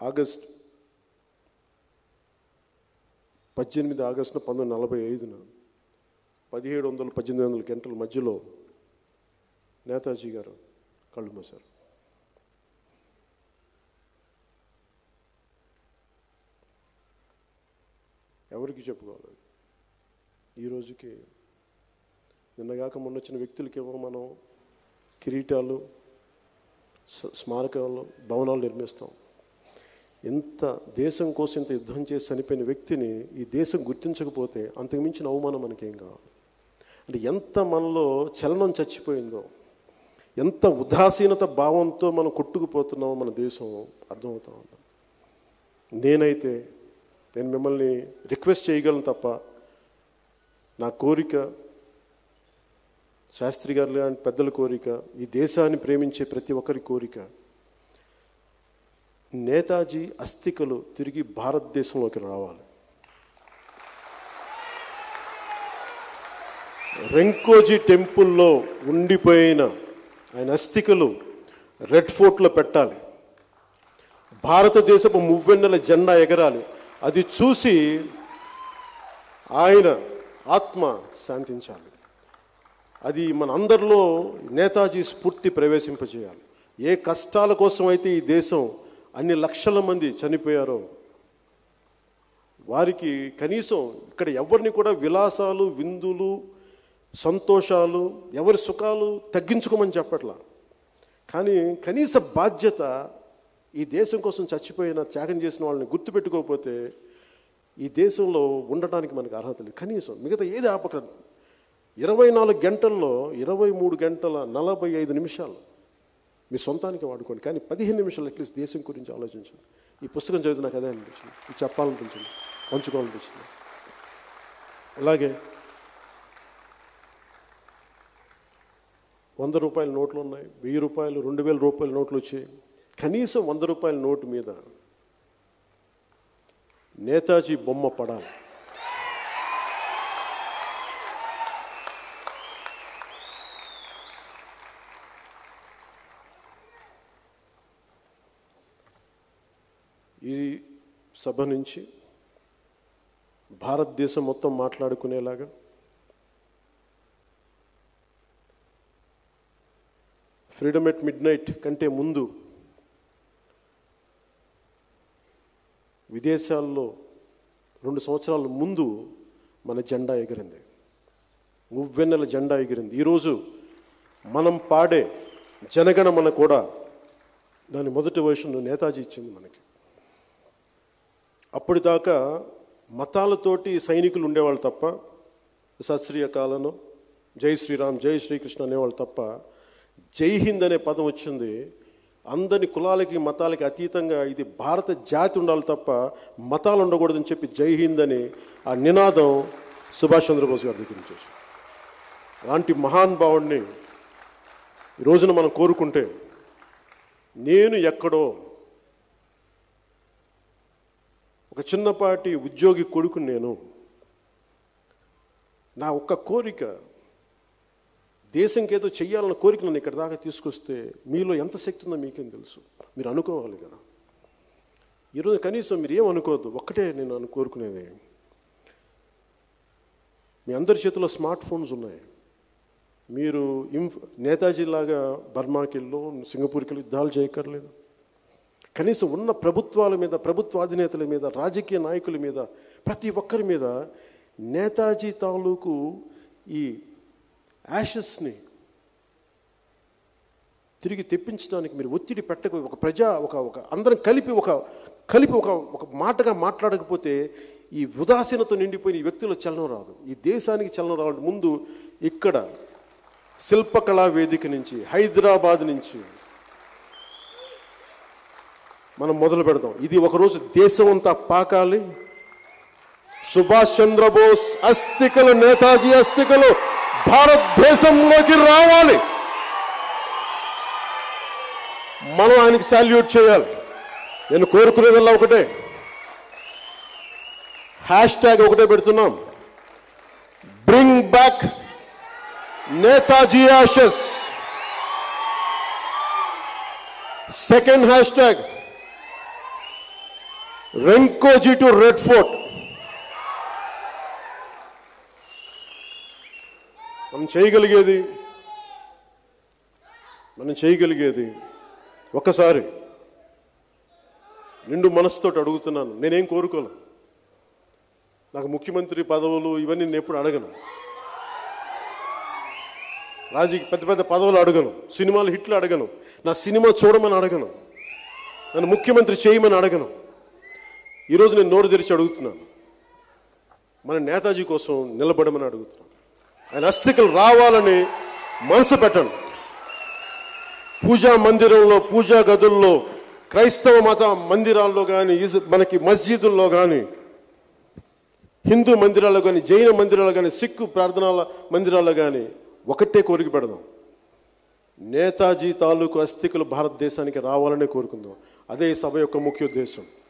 August పద్దెనిమిది ఆగస్టున పంతొమ్మిది నలభై ఐదున పదిహేడు వందలు పద్దెనిమిది వందల గంటల మధ్యలో నేతాజీ గారు కళ్ళు మూశారు ఎవరికి చెప్పుకోవాలి ఈ రోజుకి నిన్నగాక మొన్న వచ్చిన వ్యక్తులకేమో మనం కిరీటాలు స- స్మారకాలు భవనాలు నిర్మిస్తాం ఎంత దేశం కోసం ఇంత యుద్ధం చేసి చనిపోయిన వ్యక్తిని ఈ దేశం గుర్తించకపోతే అంతకు మించిన అవమానం మనకేం కావాలి అంటే ఎంత మనలో చలనం చచ్చిపోయిందో ఎంత ఉదాసీనత భావంతో మనం కొట్టుకుపోతున్నామో మన దేశం అర్థమవుతా ఉంది నేనైతే నేను మిమ్మల్ని రిక్వెస్ట్ చేయగలను తప్ప నా కోరిక శాస్త్రి గారు లాంటి పెద్దల కోరిక ఈ దేశాన్ని ప్రేమించే ప్రతి ఒక్కరి కోరిక నేతాజీ అస్థికలు తిరిగి భారతదేశంలోకి రావాలి రెంకోజీ టెంపుల్లో ఉండిపోయిన ఆయన అస్థికలు రెడ్ ఫోర్ట్లో పెట్టాలి భారతదేశపు మువ్వెన్నెల జెండా ఎగరాలి అది చూసి ఆయన ఆత్మ శాంతించాలి అది మన అందరిలో నేతాజీ స్ఫూర్తి ప్రవేశింపజేయాలి ఏ కష్టాల కోసం అయితే ఈ దేశం అన్ని లక్షల మంది చనిపోయారో వారికి కనీసం ఇక్కడ ఎవరిని కూడా విలాసాలు విందులు సంతోషాలు ఎవరి సుఖాలు తగ్గించుకోమని చెప్పట్లా కానీ కనీస బాధ్యత ఈ దేశం కోసం చచ్చిపోయిన త్యాగం చేసిన వాళ్ళని గుర్తుపెట్టుకోకపోతే ఈ దేశంలో ఉండటానికి మనకు అర్హత లేదు కనీసం మిగతా ఏది ఆపకూడదు ఇరవై నాలుగు గంటల్లో ఇరవై మూడు గంటల నలభై ఐదు నిమిషాలు మీ సొంతానికి వాడుకోండి కానీ పదిహేను నిమిషాలు అట్లీస్ట్ దేశం గురించి ఆలోచించండి ఈ పుస్తకం చదివితే నాకు అదే అనిపించింది ఇది చెప్పాలనిపించింది పంచుకోవాలనిపించింది అలాగే వంద రూపాయల నోట్లు ఉన్నాయి వెయ్యి రూపాయలు రెండు వేల రూపాయల నోట్లు వచ్చాయి కనీసం వంద రూపాయల నోటు మీద నేతాజీ బొమ్మ పడాలి ఈ సభ నుంచి భారతదేశం మొత్తం మాట్లాడుకునేలాగా ఫ్రీడమ్ ఎట్ మిడ్ నైట్ కంటే ముందు విదేశాల్లో రెండు సంవత్సరాల ముందు మన జెండా ఎగిరింది మువ్వెన్నెల జెండా ఎగిరింది ఈరోజు మనం పాడే జనగణమన కూడా దాని మొదటి వర్షన్ నేతాజీ ఇచ్చింది మనకి అప్పటిదాకా మతాలతోటి సైనికులు ఉండేవాళ్ళు తప్ప సశ్రీయ కాలను జై శ్రీరామ్ జై శ్రీకృష్ణ అనేవాళ్ళు తప్ప జై హింద్ అనే పదం వచ్చింది అందరి కులాలకి మతాలకి అతీతంగా ఇది భారత జాతి ఉండాలి తప్ప మతాలు ఉండకూడదని చెప్పి జై హింద్ అని ఆ నినాదం సుభాష్ చంద్రబోస్ గారి దగ్గర నుంచి వచ్చింది. అలాంటి మహాన్ భావుడిని ఈ రోజున మనం కోరుకుంటే నేను ఎక్కడో ఒక చిన్నపాటి ఉద్యోగి కొడుకు నేను నా ఒక్క కోరిక దేశంకి ఏదో చెయ్యాలన్న కోరిక నన్ను ఇక్కడ దాకా తీసుకొస్తే మీలో ఎంత శక్తి ఉందో మీకేం తెలుసు మీరు అనుకోవాలి కదా ఈరోజు కనీసం మీరు ఏం అనుకోవద్దు ఒక్కటే నేను అను కోరుకునేది మీ అందరి చేతిలో స్మార్ట్ ఫోన్స్ ఉన్నాయి మీరు ఇంఫ్ నేతాజీ లాగా బర్మాకి వెళ్ళు సింగపూర్కి వెళ్ళి యుద్ధాలు చేయక్కర్లేదు కనీసం ఉన్న ప్రభుత్వాల మీద ప్రభుత్వ అధినేతల మీద రాజకీయ నాయకుల మీద ప్రతి ఒక్కరి మీద నేతాజీ తాలూకు ఈ యాషెస్ని తిరిగి తెప్పించడానికి మీరు ఒత్తిడి పెట్టక ఒక ప్రజా ఒక ఒక అందరం కలిపి ఒక కలిపి ఒక ఒక మాటగా మాట్లాడకపోతే ఈ ఉదాసీనతో నిండిపోయిన ఈ వ్యక్తుల చలనం రాదు ఈ దేశానికి చలనం రావాలంటే ముందు ఇక్కడ శిల్పకళా వేదిక నుంచి హైదరాబాద్ నుంచి మనం మొదలు పెడదాం ఇది ఒకరోజు దేశం అంతా పాకాలి సుభాష్ చంద్రబోస్ అస్థికలు నేతాజీ అస్థికలు భారతదేశంలోకి రావాలి మనం ఆయనకి సాల్యూట్ చేయాలి నేను కోరుకునేదల్లా ఒకటే హ్యాష్ ట్యాగ్ ఒకటే పెడుతున్నాం bring back Netaji ashes second hashtag Renkoji to red fort మనం చేయగలిగేది మనం చేయగలిగేది ఒక్కసారి నిండు మనసుతో అడుగుతున్నాను నేనేం కోరుకోను నాకు ముఖ్యమంత్రి పదవులు ఇవన్నీ నేను ఎప్పుడు అడగను రాజకీయ పెద్ద పెద్ద పదవులు అడగను సినిమాలు హిట్లు అడగను నా సినిమా చూడమని అడగను నన్ను ముఖ్యమంత్రి చేయమని అడగను ఈరోజు నేను నోరు తెరిచి అడుగుతున్నాను మన నేతాజీ కోసం నిలబడమని అడుగుతున్నాను ఆయన అస్థికలు రావాలని మనసు పెట్టండి పూజా మందిరంలో పూజా గదుల్లో క్రైస్తవ మత మందిరాల్లో కానీ మనకి మస్జిదుల్లో కానీ హిందూ మందిరాల్లో కానీ జైన మందిరాల్లో కానీ సిక్కు ప్రార్థనాల మందిరాల్లో కానీ ఒకటే కోరిక పెడదాం నేతాజీ తాలూకు అస్థికలు భారతదేశానికి రావాలనే కోరుకుందాం అదే ఈ సభ యొక్క ముఖ్య ఉద్దేశం